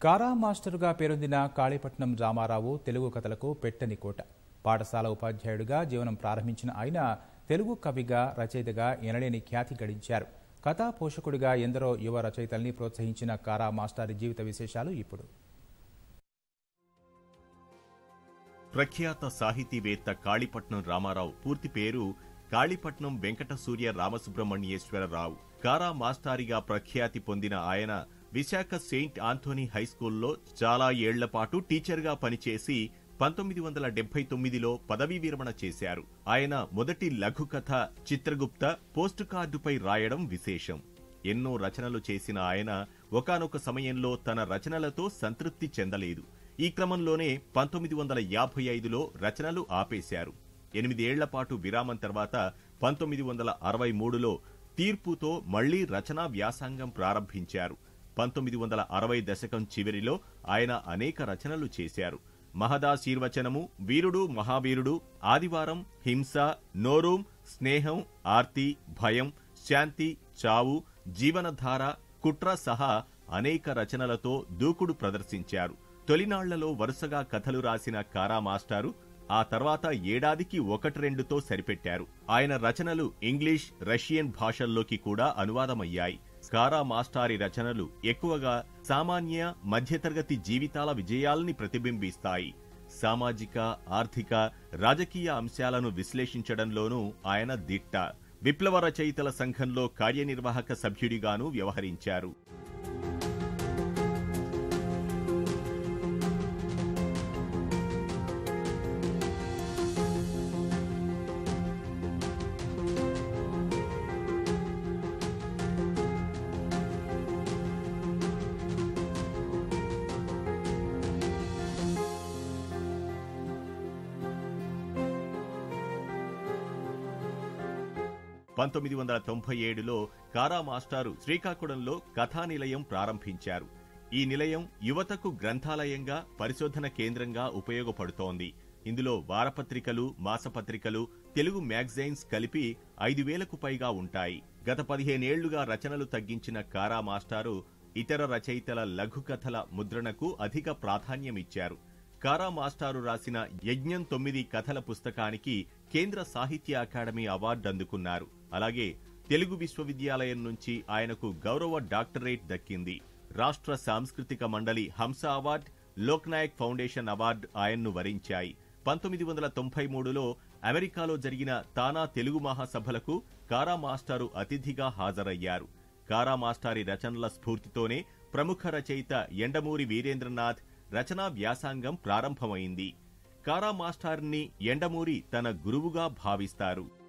కారా మాస్టరుగా పేరొందిన కాళీపట్నం రామారావు తెలుగు కథలకు పెట్టని కోట పాఠశాల ఉపాధ్యాయుడిగా జీవనం ప్రారంభించిన ఆయన తెలుగు కవిగా రచయితగా ఎనలేని ఖ్యాతి గడించారు కథా పోషకుడిగా ఎందరో యువ రచయితల్ని ప్రోత్సహించిన కారా మాస్టారి జీవిత విశేషాలు ఇప్పుడు ప్రఖ్యాత సాహితీవేత్త కాళీపట్నం రామారావు పూర్తి పేరు కాళీపట్నం వెంకట సూర్య రామసుబ్రహ్మణ్యేశ్వరరావు కారా మాస్టారిగా ప్రఖ్యాతి పొందిన ఆయన విశాఖ సెయింట్ ఆంథోనీ హైస్కూల్లో చాలా ఏళ్ల పాటు టీచర్గా పనిచేసి పంతొమ్మిది వందల డెబ్బై తొమ్మిదిలో పదవీ విరమణ చేశారు ఆయన మొదటి లఘు కథ చిత్రగుప్త పోస్టు కార్డుపై రాయడం విశేషం ఎన్నో రచనలు చేసిన ఆయన ఒకానొక సమయంలో తన రచనలతో సంతృప్తి చెందలేదు ఈ క్రమంలోనే పంతొమ్మిది వందల యాభై ఐదులో రచనలు ఆపేశారు ఎనిమిదేళ్ల పాటు విరామం తర్వాత పంతొమ్మిది వందల అరవై మూడులో తీర్పుతో మళ్లీ రచనా వ్యాసంగం ప్రారంభించారు పంతొమ్మిది వందల అరవై దశకం చివరిలో ఆయన అనేక రచనలు చేశారు మహదాశీర్వచనము వీరుడు మహావీరుడు ఆదివారం హింస నోరూం స్నేహం ఆర్తి భయం శాంతి చావు జీవనధార కుట్ర సహా అనేక రచనలతో దూకుడు ప్రదర్శించారు తొలినాళ్లలో వరుసగా కథలు రాసిన కారా మాస్టారు ఆ తర్వాత ఏడాదికి ఒకటి రెండుతో సరిపెట్టారు ఆయన రచనలు ఇంగ్లీష్ రష్యన్ భాషల్లోకి కూడా అనువాదమయ్యాయి కారా మాస్టారి రచనలు ఎక్కువగా సామాన్య మధ్యతరగతి జీవితాల విజయాల్ని ప్రతిబింబిస్తాయి సామాజిక ఆర్థిక రాజకీయ అంశాలను విశ్లేషించడంలోనూ ఆయన దిట్ట విప్లవ రచయితల సంఘంలో కార్యనిర్వాహక సభ్యుడిగాను వ్యవహరించారు పంతొమ్మిది వందల తొంభై ఏడులో కారా మాస్టారు శ్రీకాకుళంలో కథానిలయం ప్రారంభించారు ఈ నిలయం యువతకు గ్రంథాలయంగా పరిశోధన కేంద్రంగా ఉపయోగపడుతోంది ఇందులో వారపత్రికలు మాసపత్రికలు తెలుగు మ్యాగజైన్స్ కలిపి ఐదు వేలకు పైగా ఉంటాయి గత పదిహేనేళ్లుగా రచనలు తగ్గించిన కారా మాస్టారు ఇతర రచయితల లఘు కథల ముద్రణకు అధిక ప్రాధాన్యమిచ్చారు కారా మాస్టారు రాసిన యజ్ఞం తొమ్మిది కథల పుస్తకానికి కేంద్ర సాహిత్య అకాడమీ అవార్డు అందుకున్నారు అలాగే తెలుగు విశ్వవిద్యాలయం నుంచి ఆయనకు గౌరవ డాక్టరేట్ దక్కింది రాష్ట్ర సాంస్కృతిక మండలి హంస అవార్డ్ లోక్నాయక్ ఫౌండేషన్ అవార్డు ఆయన్ను వరించాయి పంతొమ్మిది వందల తొంభై మూడులో అమెరికాలో జరిగిన తానా తెలుగు మహాసభలకు కారా మాస్టారు అతిథిగా హాజరయ్యారు కారా మాస్టారి రచనల స్ఫూర్తితోనే ప్రముఖ రచయిత ఎండమూరి వీరేంద్రనాథ్ రచనా వ్యాసాంగం ప్రారంభమైంది కారా మాస్టార్ని ఎండమూరి తన గురువుగా భావిస్తారు